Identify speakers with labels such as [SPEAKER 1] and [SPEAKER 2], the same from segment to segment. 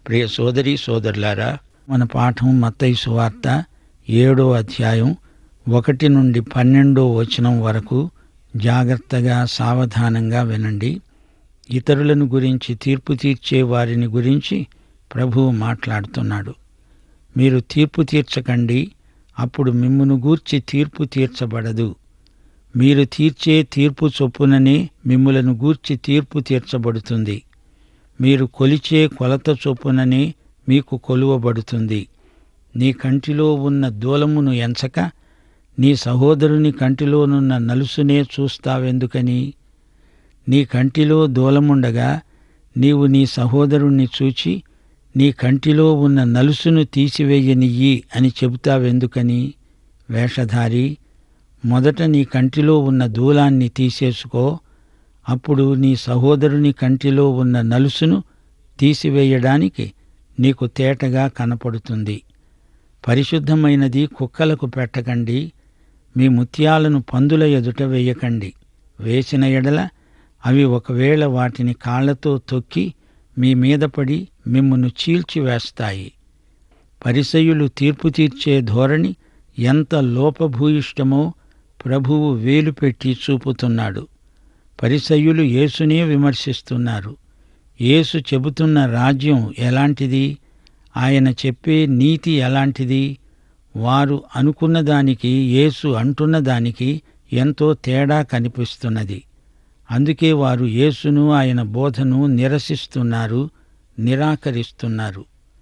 [SPEAKER 1] ప్రియ సోదరి సోదరులారా మన పాఠం మత్తయి సువార్త ఏడో అధ్యాయం ఒకటి నుండి పన్నెండో వచనం వరకు జాగ్రత్తగా సావధానంగా వినండి ఇతరులను గురించి తీర్పు తీర్చే వారిని గురించి ప్రభువు మాట్లాడుతున్నాడు మీరు తీర్పు తీర్చకండి అప్పుడు మిమ్మును గూర్చి తీర్పు తీర్చబడదు మీరు తీర్చే తీర్పు చొప్పుననే మిమ్ములను గూర్చి తీర్పు తీర్చబడుతుంది మీరు కొలిచే కొలత చొప్పుననే మీకు కొలువబడుతుంది నీ కంటిలో ఉన్న దూలమును ఎంచక నీ సహోదరుని కంటిలోనున్న నలుసునే చూస్తావెందుకని నీ కంటిలో దూలముండగా నీవు నీ సహోదరుణ్ణి చూచి నీ కంటిలో ఉన్న నలుసును తీసివేయనియ్యి అని చెబుతావెందుకని వేషధారి మొదట నీ కంటిలో ఉన్న దూలాన్ని తీసేసుకో అప్పుడు నీ సహోదరుని కంటిలో ఉన్న నలుసును తీసివేయడానికి నీకు తేటగా కనపడుతుంది పరిశుద్ధమైనది కుక్కలకు పెట్టకండి మీ ముత్యాలను పందుల ఎదుట వేయకండి వేసిన ఎడల అవి ఒకవేళ వాటిని కాళ్లతో తొక్కి మీ మీద పడి మిమ్మును చీల్చివేస్తాయి పరిసయులు తీర్పు తీర్చే ధోరణి ఎంత లోపభూయిష్టమో ప్రభువు వేలు పెట్టి చూపుతున్నాడు పరిసయులు యేసునే విమర్శిస్తున్నారు యేసు చెబుతున్న రాజ్యం ఎలాంటిది ఆయన చెప్పే నీతి ఎలాంటిది వారు అనుకున్న దానికి యేసు అంటున్న దానికి ఎంతో తేడా కనిపిస్తున్నది అందుకే వారు యేసును ఆయన బోధను నిరసిస్తున్నారు నిరాకరిస్తున్నారు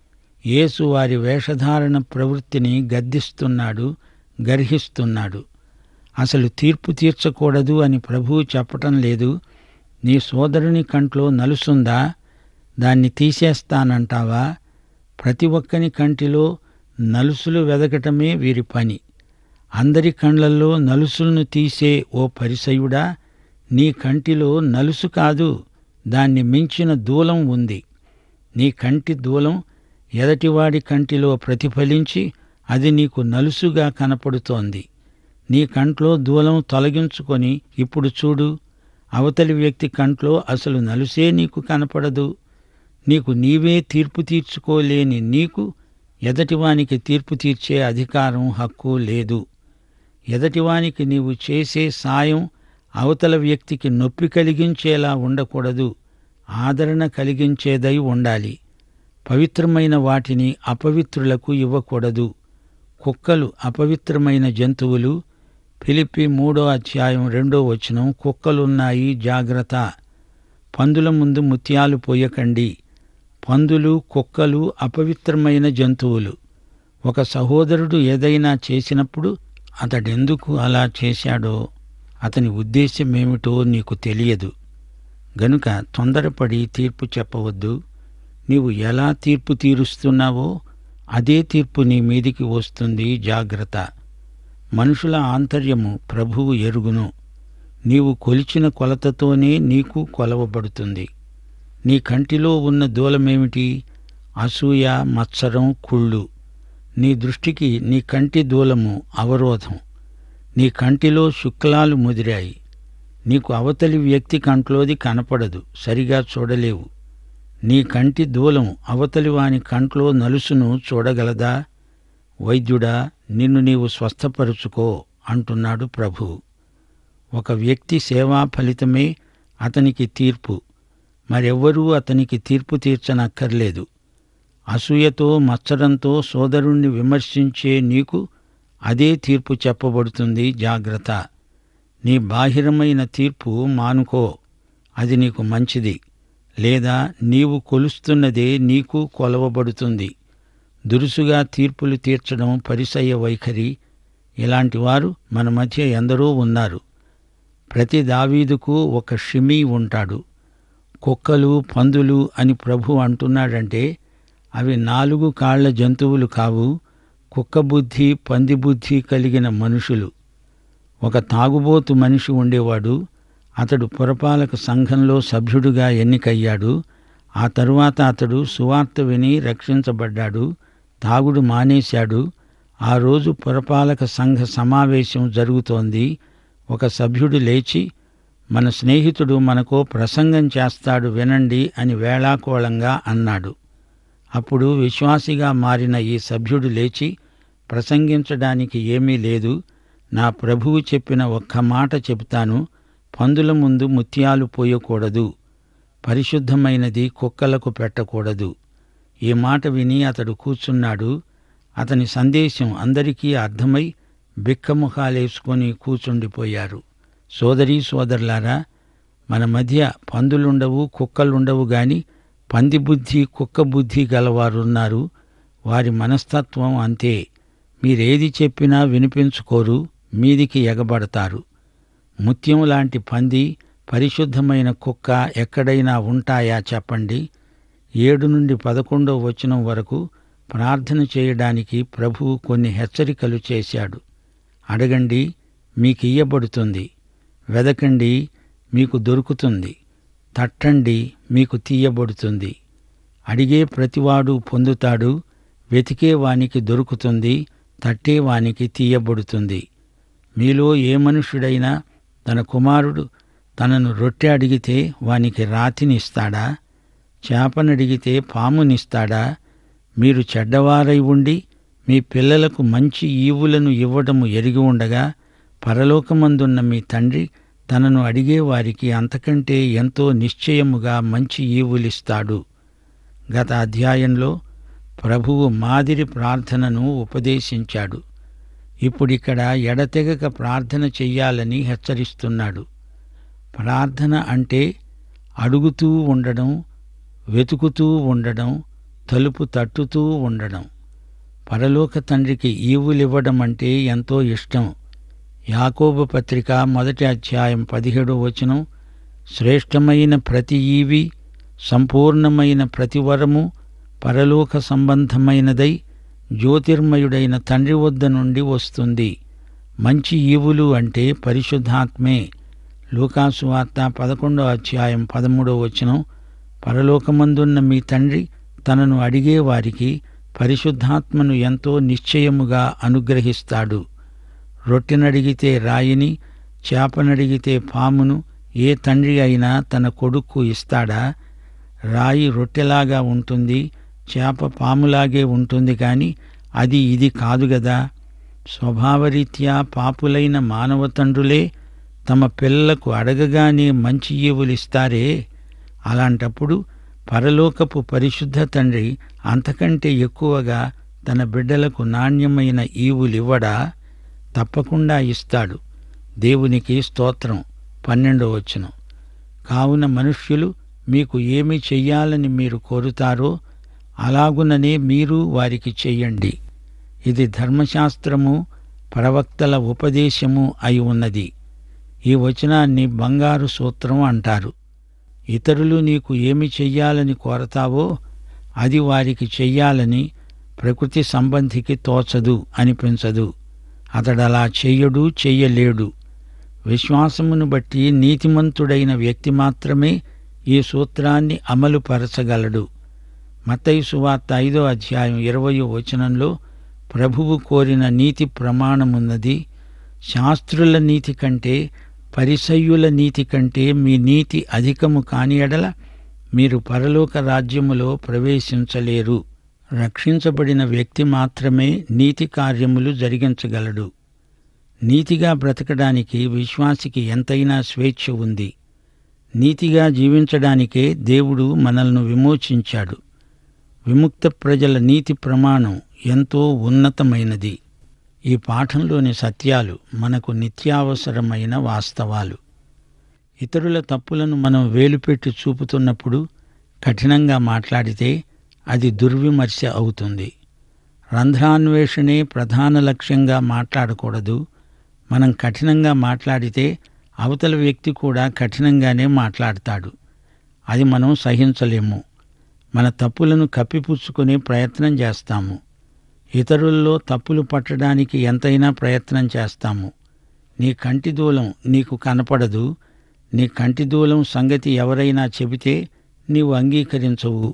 [SPEAKER 1] యేసు వారి వేషధారణ ప్రవృత్తిని గద్దిస్తున్నాడు గర్హిస్తున్నాడు అసలు తీర్పు తీర్చకూడదు అని ప్రభువు చెప్పటం లేదు నీ సోదరుని కంట్లో నలుసుందా దాన్ని తీసేస్తానంటావా ప్రతి ఒక్కని కంటిలో నలుసులు వెదకటమే వీరి పని అందరి కండ్లల్లో నలుసులను తీసే ఓ పరిసయుడా నీ కంటిలో నలుసు కాదు దాన్ని మించిన దూలం ఉంది నీ కంటి దూలం ఎదటివాడి కంటిలో ప్రతిఫలించి అది నీకు నలుసుగా కనపడుతోంది నీ కంట్లో దూలం తొలగించుకొని ఇప్పుడు చూడు అవతలి వ్యక్తి కంట్లో అసలు నలుసే నీకు కనపడదు నీకు నీవే తీర్పు తీర్చుకోలేని నీకు ఎదటివానికి తీర్పు తీర్చే అధికారం హక్కు లేదు ఎదటివానికి నీవు చేసే సాయం అవతల వ్యక్తికి నొప్పి కలిగించేలా ఉండకూడదు ఆదరణ కలిగించేదై ఉండాలి పవిత్రమైన వాటిని అపవిత్రులకు ఇవ్వకూడదు కుక్కలు అపవిత్రమైన జంతువులు ఫిలిప్పి మూడో అధ్యాయం రెండో వచనం కుక్కలున్నాయి జాగ్రత్త పందుల ముందు ముత్యాలు పోయకండి పందులు కుక్కలు అపవిత్రమైన జంతువులు ఒక సహోదరుడు ఏదైనా చేసినప్పుడు అతడెందుకు అలా చేశాడో అతని ఉద్దేశమేమిటో నీకు తెలియదు గనుక తొందరపడి తీర్పు చెప్పవద్దు నీవు ఎలా తీర్పు తీరుస్తున్నావో అదే తీర్పు నీ మీదికి వస్తుంది జాగ్రత్త మనుషుల ఆంతర్యము ప్రభువు ఎరుగును నీవు కొలిచిన కొలతతోనే నీకు కొలవబడుతుంది నీ కంటిలో ఉన్న దూలమేమిటి అసూయ మత్సరం కుళ్ళు నీ దృష్టికి నీ కంటి దూలము అవరోధం నీ కంటిలో శుక్లాలు ముదిరాయి నీకు అవతలి వ్యక్తి కంట్లోది కనపడదు సరిగా చూడలేవు నీ కంటి దూలం అవతలి వాని కంట్లో నలుసును చూడగలదా వైద్యుడా నిన్ను నీవు స్వస్థపరుచుకో అంటున్నాడు ప్రభు ఒక వ్యక్తి సేవా ఫలితమే అతనికి తీర్పు మరెవ్వరూ అతనికి తీర్పు తీర్చనక్కర్లేదు అసూయతో మత్సరంతో సోదరుణ్ణి విమర్శించే నీకు అదే తీర్పు చెప్పబడుతుంది జాగ్రత్త నీ బాహిరమైన తీర్పు మానుకో అది నీకు మంచిది లేదా నీవు కొలుస్తున్నదే నీకు కొలవబడుతుంది దురుసుగా తీర్పులు తీర్చడం పరిసయ్య వైఖరి ఇలాంటి వారు మన మధ్య ఎందరో ఉన్నారు ప్రతి దావీదుకు ఒక షిమీ ఉంటాడు కుక్కలు పందులు అని ప్రభు అంటున్నాడంటే అవి నాలుగు కాళ్ల జంతువులు కావు కుక్క బుద్ధి పంది బుద్ధి కలిగిన మనుషులు ఒక తాగుబోతు మనిషి ఉండేవాడు అతడు పురపాలక సంఘంలో సభ్యుడిగా ఎన్నికయ్యాడు ఆ తరువాత అతడు సువార్త విని రక్షించబడ్డాడు తాగుడు మానేశాడు ఆ రోజు పురపాలక సంఘ సమావేశం జరుగుతోంది ఒక సభ్యుడు లేచి మన స్నేహితుడు మనకో ప్రసంగం చేస్తాడు వినండి అని వేళాకోళంగా అన్నాడు అప్పుడు విశ్వాసిగా మారిన ఈ సభ్యుడు లేచి ప్రసంగించడానికి ఏమీ లేదు నా ప్రభువు చెప్పిన ఒక్క మాట చెబుతాను పందుల ముందు ముత్యాలు పోయకూడదు పరిశుద్ధమైనది కుక్కలకు పెట్టకూడదు ఈ మాట విని అతడు కూర్చున్నాడు అతని సందేశం అందరికీ అర్థమై బిక్కముఖాలేసుకొని కూచుండిపోయారు సోదరీ సోదరులారా మన మధ్య పందులుండవు కుక్కలుండవు గాని పంది బుద్ధి కుక్క బుద్ధి గలవారున్నారు వారి మనస్తత్వం అంతే మీరేది చెప్పినా వినిపించుకోరు మీదికి ఎగబడతారు ముత్యం లాంటి పంది పరిశుద్ధమైన కుక్క ఎక్కడైనా ఉంటాయా చెప్పండి ఏడు నుండి పదకొండో వచనం వరకు ప్రార్థన చేయడానికి ప్రభువు కొన్ని హెచ్చరికలు చేశాడు అడగండి మీకు ఇయ్యబడుతుంది వెదకండి మీకు దొరుకుతుంది తట్టండి మీకు తీయబడుతుంది అడిగే ప్రతివాడు పొందుతాడు వెతికే వానికి దొరుకుతుంది తట్టే వానికి తీయబడుతుంది మీలో ఏ మనుష్యుడైనా తన కుమారుడు తనను రొట్టె అడిగితే వానికి రాతినిస్తాడా చేపనడిగితే పామునిస్తాడా మీరు చెడ్డవారై ఉండి మీ పిల్లలకు మంచి ఈవులను ఇవ్వడము ఎరిగి ఉండగా పరలోకమందున్న మీ తండ్రి తనను అడిగే వారికి అంతకంటే ఎంతో నిశ్చయముగా మంచి ఈవులిస్తాడు గత అధ్యాయంలో ప్రభువు మాదిరి ప్రార్థనను ఉపదేశించాడు ఇప్పుడిక్కడ ఎడతెగక ప్రార్థన చెయ్యాలని హెచ్చరిస్తున్నాడు ప్రార్థన అంటే అడుగుతూ ఉండడం వెతుకుతూ ఉండడం తలుపు తట్టుతూ ఉండడం పరలోక తండ్రికి ఈవులివ్వడం అంటే ఎంతో ఇష్టం యాకోబు పత్రిక మొదటి అధ్యాయం పదిహేడో వచనం శ్రేష్టమైన ప్రతి ఈవి సంపూర్ణమైన ప్రతి వరము పరలోక సంబంధమైనదై జ్యోతిర్మయుడైన తండ్రి వద్ద నుండి వస్తుంది మంచి ఈవులు అంటే పరిశుద్ధాత్మే లూకాసు వార్త పదకొండో అధ్యాయం పదమూడో వచనం పరలోకమందున్న మీ తండ్రి తనను అడిగే వారికి పరిశుద్ధాత్మను ఎంతో నిశ్చయముగా అనుగ్రహిస్తాడు రొట్టెనడిగితే రాయిని చేపనడిగితే పామును ఏ తండ్రి అయినా తన కొడుక్కు ఇస్తాడా రాయి రొట్టెలాగా ఉంటుంది చేప పాములాగే ఉంటుంది కానీ అది ఇది కాదు గదా స్వభావరీత్యా పాపులైన మానవ తండ్రులే తమ పిల్లలకు అడగగానే మంచి ఈవులిస్తారే అలాంటప్పుడు పరలోకపు పరిశుద్ధ తండ్రి అంతకంటే ఎక్కువగా తన బిడ్డలకు నాణ్యమైన ఈవులివ్వడా తప్పకుండా ఇస్తాడు దేవునికి స్తోత్రం పన్నెండో వచనం కావున మనుష్యులు మీకు ఏమి చెయ్యాలని మీరు కోరుతారో అలాగుననే మీరు వారికి చెయ్యండి ఇది ధర్మశాస్త్రము ప్రవక్తల ఉపదేశము అయి ఉన్నది ఈ వచనాన్ని బంగారు సూత్రం అంటారు ఇతరులు నీకు ఏమి చెయ్యాలని కోరతావో అది వారికి చెయ్యాలని ప్రకృతి సంబంధికి తోచదు అనిపించదు అతడలా చెయ్యడు చెయ్యలేడు విశ్వాసమును బట్టి నీతిమంతుడైన వ్యక్తి మాత్రమే ఈ సూత్రాన్ని అమలుపరచగలడు మత్తయి సువార్త ఐదో అధ్యాయం ఇరవయో వచనంలో ప్రభువు కోరిన నీతి ప్రమాణమున్నది శాస్త్రుల నీతి కంటే పరిసయ్యుల నీతి కంటే మీ నీతి అధికము కాని ఎడల మీరు పరలోక రాజ్యములో ప్రవేశించలేరు రక్షించబడిన వ్యక్తి మాత్రమే నీతి కార్యములు జరిగించగలడు నీతిగా బ్రతకడానికి విశ్వాసికి ఎంతైనా స్వేచ్ఛ ఉంది నీతిగా జీవించడానికే దేవుడు మనల్ని విమోచించాడు విముక్త ప్రజల నీతి ప్రమాణం ఎంతో ఉన్నతమైనది ఈ పాఠంలోని సత్యాలు మనకు నిత్యావసరమైన వాస్తవాలు ఇతరుల తప్పులను మనం వేలుపెట్టి చూపుతున్నప్పుడు కఠినంగా మాట్లాడితే అది దుర్విమర్శ అవుతుంది రంధ్రాన్వేషణే ప్రధాన లక్ష్యంగా మాట్లాడకూడదు మనం కఠినంగా మాట్లాడితే అవతల వ్యక్తి కూడా కఠినంగానే మాట్లాడతాడు అది మనం సహించలేము మన తప్పులను కప్పిపుచ్చుకునే ప్రయత్నం చేస్తాము ఇతరుల్లో తప్పులు పట్టడానికి ఎంతైనా ప్రయత్నం చేస్తాము నీ కంటి దూలం నీకు కనపడదు నీ కంటి దూలం సంగతి ఎవరైనా చెబితే నీవు అంగీకరించవు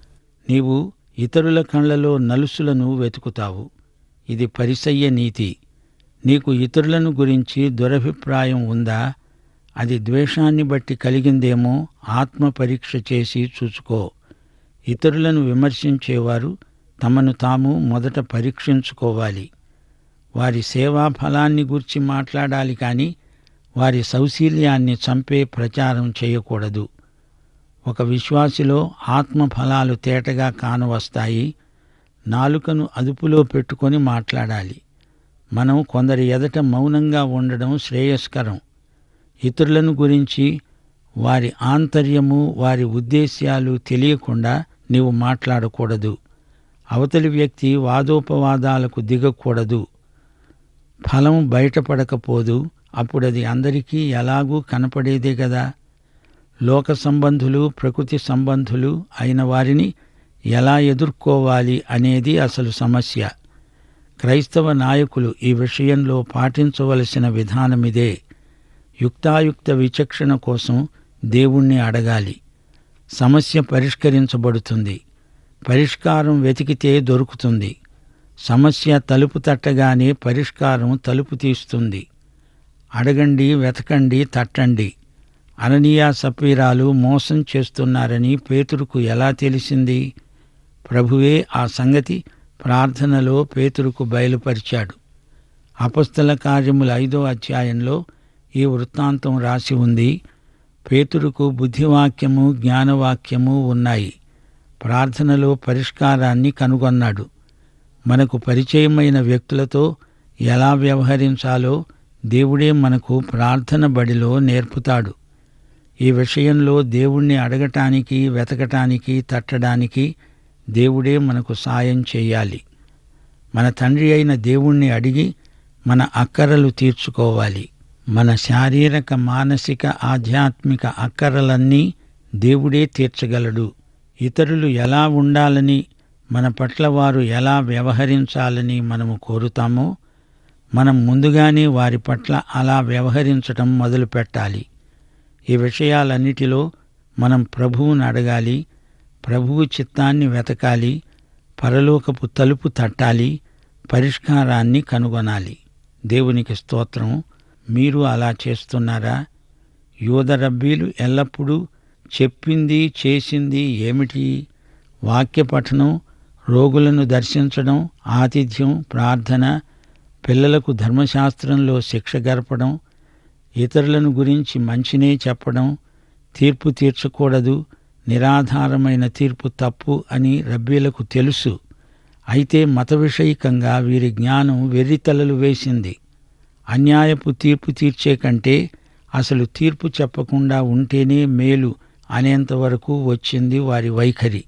[SPEAKER 1] నీవు ఇతరుల కళ్ళలో నలుసులను వెతుకుతావు ఇది పరిసయ్య నీతి నీకు ఇతరులను గురించి దురభిప్రాయం ఉందా అది ద్వేషాన్ని బట్టి కలిగిందేమో ఆత్మ పరీక్ష చేసి చూసుకో ఇతరులను విమర్శించేవారు తమను తాము మొదట పరీక్షించుకోవాలి వారి సేవా ఫలాన్ని గూర్చి మాట్లాడాలి కానీ వారి సౌశీల్యాన్ని చంపే ప్రచారం చేయకూడదు ఒక విశ్వాసిలో ఆత్మ ఫలాలు తేటగా కానవస్తాయి నాలుకను అదుపులో పెట్టుకొని మాట్లాడాలి మనం కొందరి ఎదట మౌనంగా ఉండడం శ్రేయస్కరం ఇతరులను గురించి వారి ఆంతర్యము వారి ఉద్దేశ్యాలు తెలియకుండా నీవు మాట్లాడకూడదు అవతలి వ్యక్తి వాదోపవాదాలకు దిగకూడదు ఫలం బయటపడకపోదు అప్పుడది అందరికీ ఎలాగూ కనపడేదే కదా లోక సంబంధులు ప్రకృతి సంబంధులు అయిన వారిని ఎలా ఎదుర్కోవాలి అనేది అసలు సమస్య క్రైస్తవ నాయకులు ఈ విషయంలో పాటించవలసిన విధానమిదే యుక్తాయుక్త విచక్షణ కోసం దేవుణ్ణి అడగాలి సమస్య పరిష్కరించబడుతుంది పరిష్కారం వెతికితే దొరుకుతుంది సమస్య తలుపు తట్టగానే పరిష్కారం తలుపు తీస్తుంది అడగండి వెతకండి తట్టండి అననీయా సపీరాలు మోసం చేస్తున్నారని పేతురుకు ఎలా తెలిసింది ప్రభువే ఆ సంగతి ప్రార్థనలో పేతురుకు బయలుపరిచాడు అపస్తల కార్యముల ఐదో అధ్యాయంలో ఈ వృత్తాంతం రాసి ఉంది పేతురుకు బుద్ధివాక్యము జ్ఞానవాక్యము ఉన్నాయి ప్రార్థనలో పరిష్కారాన్ని కనుగొన్నాడు మనకు పరిచయమైన వ్యక్తులతో ఎలా వ్యవహరించాలో దేవుడే మనకు ప్రార్థన బడిలో నేర్పుతాడు ఈ విషయంలో దేవుణ్ణి అడగటానికి వెతకటానికి తట్టడానికి దేవుడే మనకు సాయం చేయాలి మన తండ్రి అయిన దేవుణ్ణి అడిగి మన అక్కరలు తీర్చుకోవాలి మన శారీరక మానసిక ఆధ్యాత్మిక అక్కరలన్నీ దేవుడే తీర్చగలడు ఇతరులు ఎలా ఉండాలని మన పట్ల వారు ఎలా వ్యవహరించాలని మనము కోరుతామో మనం ముందుగానే వారి పట్ల అలా వ్యవహరించటం మొదలుపెట్టాలి ఈ విషయాలన్నిటిలో మనం ప్రభువుని అడగాలి ప్రభువు చిత్తాన్ని వెతకాలి పరలోకపు తలుపు తట్టాలి పరిష్కారాన్ని కనుగొనాలి దేవునికి స్తోత్రం మీరు అలా చేస్తున్నారా యూద రబ్బీలు ఎల్లప్పుడూ చెప్పింది చేసింది ఏమిటి వాక్య పఠనం రోగులను దర్శించడం ఆతిథ్యం ప్రార్థన పిల్లలకు ధర్మశాస్త్రంలో శిక్ష గరపడం ఇతరులను గురించి మంచినే చెప్పడం తీర్పు తీర్చకూడదు నిరాధారమైన తీర్పు తప్పు అని రబ్బీలకు తెలుసు అయితే మత విషయికంగా వీరి జ్ఞానం వెర్రితలలు వేసింది అన్యాయపు తీర్పు తీర్చే కంటే అసలు తీర్పు చెప్పకుండా ఉంటేనే మేలు అనేంతవరకు వచ్చింది వారి వైఖరి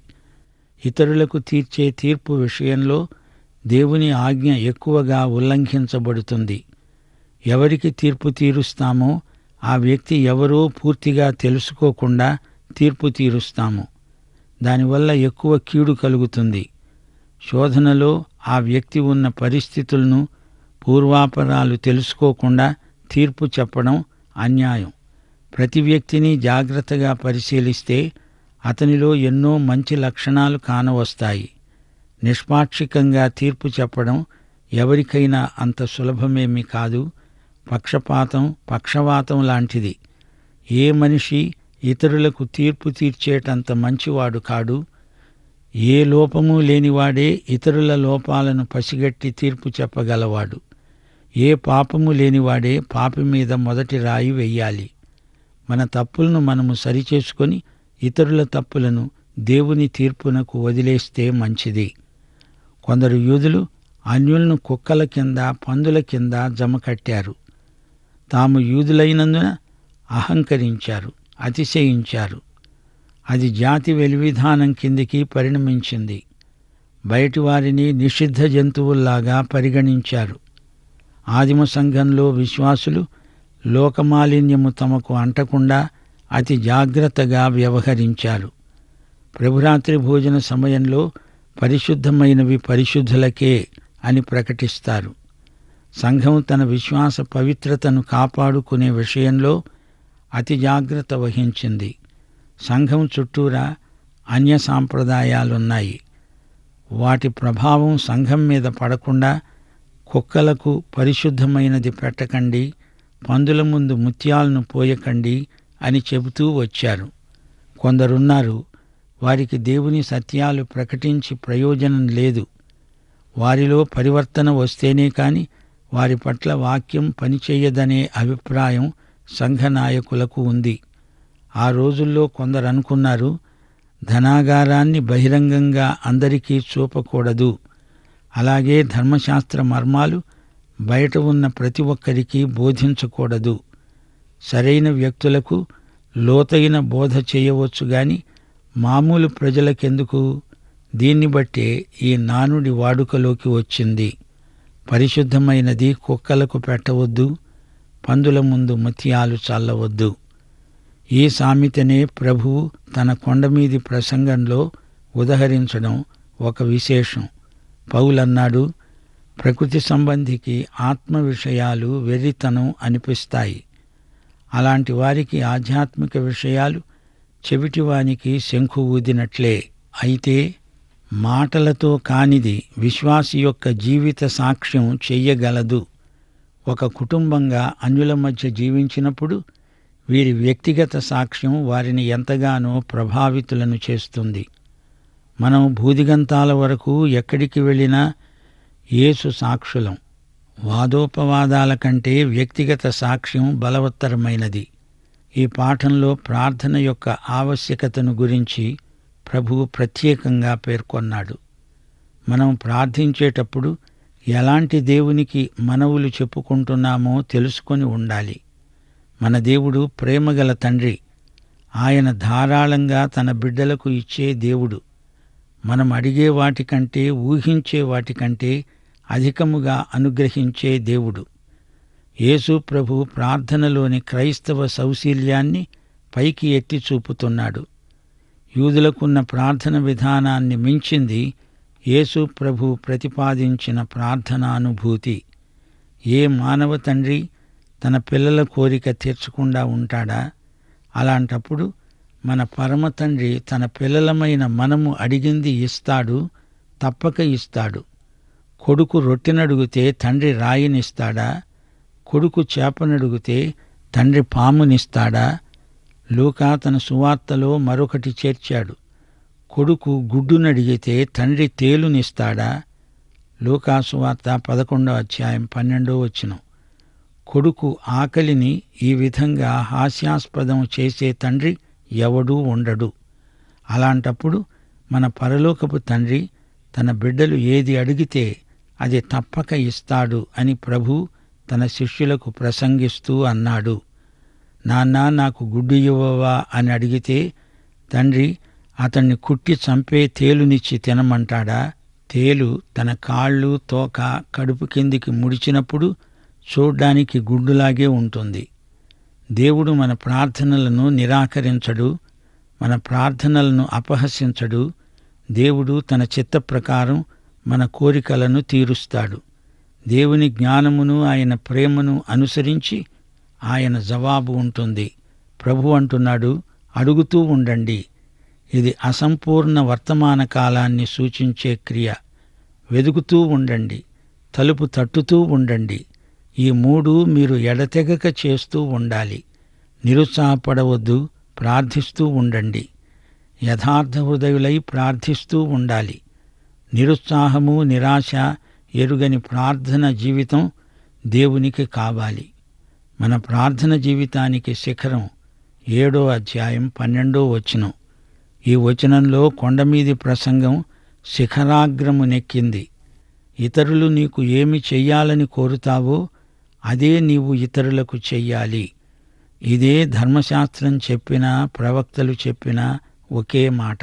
[SPEAKER 1] ఇతరులకు తీర్చే తీర్పు విషయంలో దేవుని ఆజ్ఞ ఎక్కువగా ఉల్లంఘించబడుతుంది ఎవరికి తీర్పు తీరుస్తామో ఆ వ్యక్తి ఎవరో పూర్తిగా తెలుసుకోకుండా తీర్పు తీరుస్తాము దానివల్ల ఎక్కువ కీడు కలుగుతుంది శోధనలో ఆ వ్యక్తి ఉన్న పరిస్థితులను పూర్వాపరాలు తెలుసుకోకుండా తీర్పు చెప్పడం అన్యాయం ప్రతి వ్యక్తిని జాగ్రత్తగా పరిశీలిస్తే అతనిలో ఎన్నో మంచి లక్షణాలు కానవస్తాయి నిష్పాక్షికంగా తీర్పు చెప్పడం ఎవరికైనా అంత సులభమేమీ కాదు పక్షపాతం పక్షవాతం లాంటిది ఏ మనిషి ఇతరులకు తీర్పు తీర్చేటంత మంచివాడు కాడు ఏ లోపము లేనివాడే ఇతరుల లోపాలను పసిగట్టి తీర్పు చెప్పగలవాడు ఏ పాపము లేనివాడే పాపి మీద మొదటి రాయి వెయ్యాలి మన తప్పులను మనము సరిచేసుకొని ఇతరుల తప్పులను దేవుని తీర్పునకు వదిలేస్తే మంచిది కొందరు యూదులు అన్యులను కుక్కల కింద పందుల కింద జమ కట్టారు తాము యూదులైనందున అహంకరించారు అతిశయించారు అది జాతి వెలివిధానం కిందికి పరిణమించింది బయటి వారిని నిషిద్ధ జంతువుల్లాగా పరిగణించారు ఆదిమ సంఘంలో విశ్వాసులు లోకమాలిన్యము తమకు అంటకుండా అతి జాగ్రత్తగా వ్యవహరించారు ప్రభురాత్రి భోజన సమయంలో పరిశుద్ధమైనవి పరిశుద్ధులకే అని ప్రకటిస్తారు సంఘం తన విశ్వాస పవిత్రతను కాపాడుకునే విషయంలో అతి జాగ్రత్త వహించింది సంఘం చుట్టూరా అన్య సాంప్రదాయాలున్నాయి వాటి ప్రభావం సంఘం మీద పడకుండా కుక్కలకు పరిశుద్ధమైనది పెట్టకండి పందుల ముందు ముత్యాలను పోయకండి అని చెబుతూ వచ్చారు కొందరున్నారు వారికి దేవుని సత్యాలు ప్రకటించి ప్రయోజనం లేదు వారిలో పరివర్తన వస్తేనే కాని వారి పట్ల వాక్యం పనిచేయదనే అభిప్రాయం సంఘ నాయకులకు ఉంది ఆ రోజుల్లో కొందరు అనుకున్నారు ధనాగారాన్ని బహిరంగంగా అందరికీ చూపకూడదు అలాగే ధర్మశాస్త్ర మర్మాలు బయట ఉన్న ప్రతి ఒక్కరికి బోధించకూడదు సరైన వ్యక్తులకు లోతైన బోధ చేయవచ్చు గాని మామూలు ప్రజలకెందుకు దీన్ని బట్టే ఈ నానుడి వాడుకలోకి వచ్చింది పరిశుద్ధమైనది కుక్కలకు పెట్టవద్దు పందుల ముందు ముత్యాలు చల్లవద్దు ఈ సామెతనే ప్రభువు తన కొండమీది ప్రసంగంలో ఉదహరించడం ఒక విశేషం పౌలన్నాడు ప్రకృతి సంబంధికి ఆత్మ విషయాలు వెర్రితనం అనిపిస్తాయి అలాంటి వారికి ఆధ్యాత్మిక విషయాలు చెవిటివానికి శంఖు ఊదినట్లే అయితే మాటలతో కానిది విశ్వాసి యొక్క జీవిత సాక్ష్యం చెయ్యగలదు ఒక కుటుంబంగా అన్యుల మధ్య జీవించినప్పుడు వీరి వ్యక్తిగత సాక్ష్యం వారిని ఎంతగానో ప్రభావితులను చేస్తుంది మనం భూదిగంతాల వరకు ఎక్కడికి వెళ్ళినా యేసు సాక్షులం వాదోపవాదాల కంటే వ్యక్తిగత సాక్ష్యం బలవత్తరమైనది ఈ పాఠంలో ప్రార్థన యొక్క ఆవశ్యకతను గురించి ప్రభువు ప్రత్యేకంగా పేర్కొన్నాడు మనం ప్రార్థించేటప్పుడు ఎలాంటి దేవునికి మనవులు చెప్పుకుంటున్నామో తెలుసుకొని ఉండాలి మన దేవుడు ప్రేమగల తండ్రి ఆయన ధారాళంగా తన బిడ్డలకు ఇచ్చే దేవుడు మనం అడిగే వాటికంటే ఊహించే వాటికంటే అధికముగా అనుగ్రహించే దేవుడు యేసు ప్రభు ప్రార్థనలోని క్రైస్తవ సౌశీల్యాన్ని పైకి ఎత్తి చూపుతున్నాడు యూదులకున్న ప్రార్థన విధానాన్ని మించింది యేసు ప్రభు ప్రతిపాదించిన ప్రార్థనానుభూతి ఏ మానవ తండ్రి తన పిల్లల కోరిక తీర్చకుండా ఉంటాడా అలాంటప్పుడు మన పరమ తండ్రి తన పిల్లలమైన మనము అడిగింది ఇస్తాడు తప్పక ఇస్తాడు కొడుకు రొట్టెనడుగుతే తండ్రి రాయినిస్తాడా కొడుకు చేపనడుగుతే తండ్రి పామునిస్తాడా లూకా తన సువార్తలో మరొకటి చేర్చాడు కొడుకు గుడ్డునడిగితే తండ్రి తేలునిస్తాడా లూకా సువార్త పదకొండో అధ్యాయం పన్నెండో వచనం కొడుకు ఆకలిని ఈ విధంగా హాస్యాస్పదం చేసే తండ్రి ఎవడూ ఉండడు అలాంటప్పుడు మన పరలోకపు తండ్రి తన బిడ్డలు ఏది అడిగితే అది తప్పక ఇస్తాడు అని ప్రభు తన శిష్యులకు ప్రసంగిస్తూ అన్నాడు నాన్న నాకు గుడ్డు ఇవ్వవా అని అడిగితే తండ్రి అతన్ని కుట్టి చంపే తేలునిచ్చి తినమంటాడా తేలు తన కాళ్ళు తోక కడుపు కిందికి ముడిచినప్పుడు చూడ్డానికి గుడ్డులాగే ఉంటుంది దేవుడు మన ప్రార్థనలను నిరాకరించడు మన ప్రార్థనలను అపహసించడు దేవుడు తన చిత్త ప్రకారం మన కోరికలను తీరుస్తాడు దేవుని జ్ఞానమును ఆయన ప్రేమను అనుసరించి ఆయన జవాబు ఉంటుంది ప్రభు అంటున్నాడు అడుగుతూ ఉండండి ఇది అసంపూర్ణ వర్తమాన కాలాన్ని సూచించే క్రియ వెదుకుతూ ఉండండి తలుపు తట్టుతూ ఉండండి ఈ మూడు మీరు ఎడతెగక చేస్తూ ఉండాలి నిరుత్సాహపడవద్దు ప్రార్థిస్తూ ఉండండి యథార్థ హృదయులై ప్రార్థిస్తూ ఉండాలి నిరుత్సాహము నిరాశ ఎరుగని ప్రార్థన జీవితం దేవునికి కావాలి మన ప్రార్థన జీవితానికి శిఖరం ఏడో అధ్యాయం పన్నెండో వచనం ఈ వచనంలో కొండమీది ప్రసంగం శిఖరాగ్రము నెక్కింది ఇతరులు నీకు ఏమి చెయ్యాలని కోరుతావో అదే నీవు ఇతరులకు చెయ్యాలి ఇదే ధర్మశాస్త్రం చెప్పిన ప్రవక్తలు చెప్పిన ఒకే మాట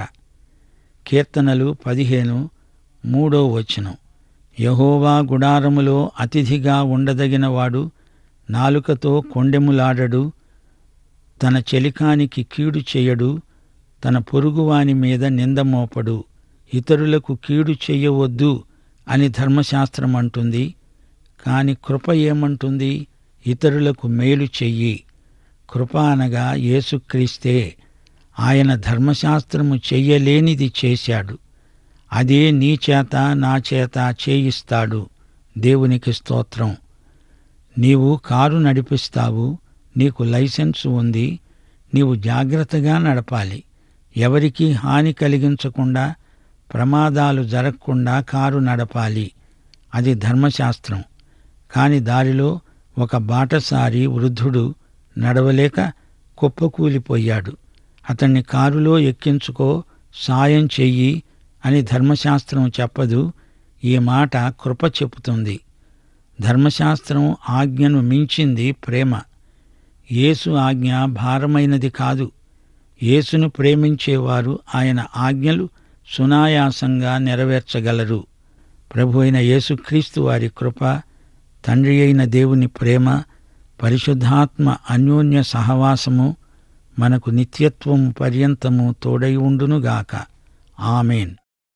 [SPEAKER 1] కీర్తనలు పదిహేను మూడో వచనం యహోవా గుడారములో అతిథిగా ఉండదగినవాడు నాలుకతో కొండెములాడడు తన చెలికానికి కీడు చేయడు తన పొరుగువాని మీద నిందమోపడు ఇతరులకు కీడు చెయ్యవద్దు అని ధర్మశాస్త్రం అంటుంది కాని కృప ఏమంటుంది ఇతరులకు మేలు చెయ్యి కృప అనగా యేసుక్రీస్తే ఆయన ధర్మశాస్త్రము చెయ్యలేనిది చేశాడు అదే నీ చేత నా చేత చేయిస్తాడు దేవునికి స్తోత్రం నీవు కారు నడిపిస్తావు నీకు లైసెన్స్ ఉంది నీవు జాగ్రత్తగా నడపాలి ఎవరికీ హాని కలిగించకుండా ప్రమాదాలు జరగకుండా కారు నడపాలి అది ధర్మశాస్త్రం కాని దారిలో ఒక బాటసారి వృద్ధుడు నడవలేక కుప్పకూలిపోయాడు అతన్ని కారులో ఎక్కించుకో సాయం చెయ్యి అని ధర్మశాస్త్రం చెప్పదు ఈ మాట కృప చెబుతుంది ధర్మశాస్త్రం ఆజ్ఞను మించింది ప్రేమ యేసు ఆజ్ఞ భారమైనది కాదు యేసును ప్రేమించేవారు ఆయన ఆజ్ఞలు సునాయాసంగా నెరవేర్చగలరు ప్రభు అయిన యేసుక్రీస్తు వారి కృప తండ్రి అయిన దేవుని ప్రేమ పరిశుద్ధాత్మ అన్యోన్య సహవాసము మనకు నిత్యత్వము పర్యంతము తోడై ఉండునుగాక ఆమెన్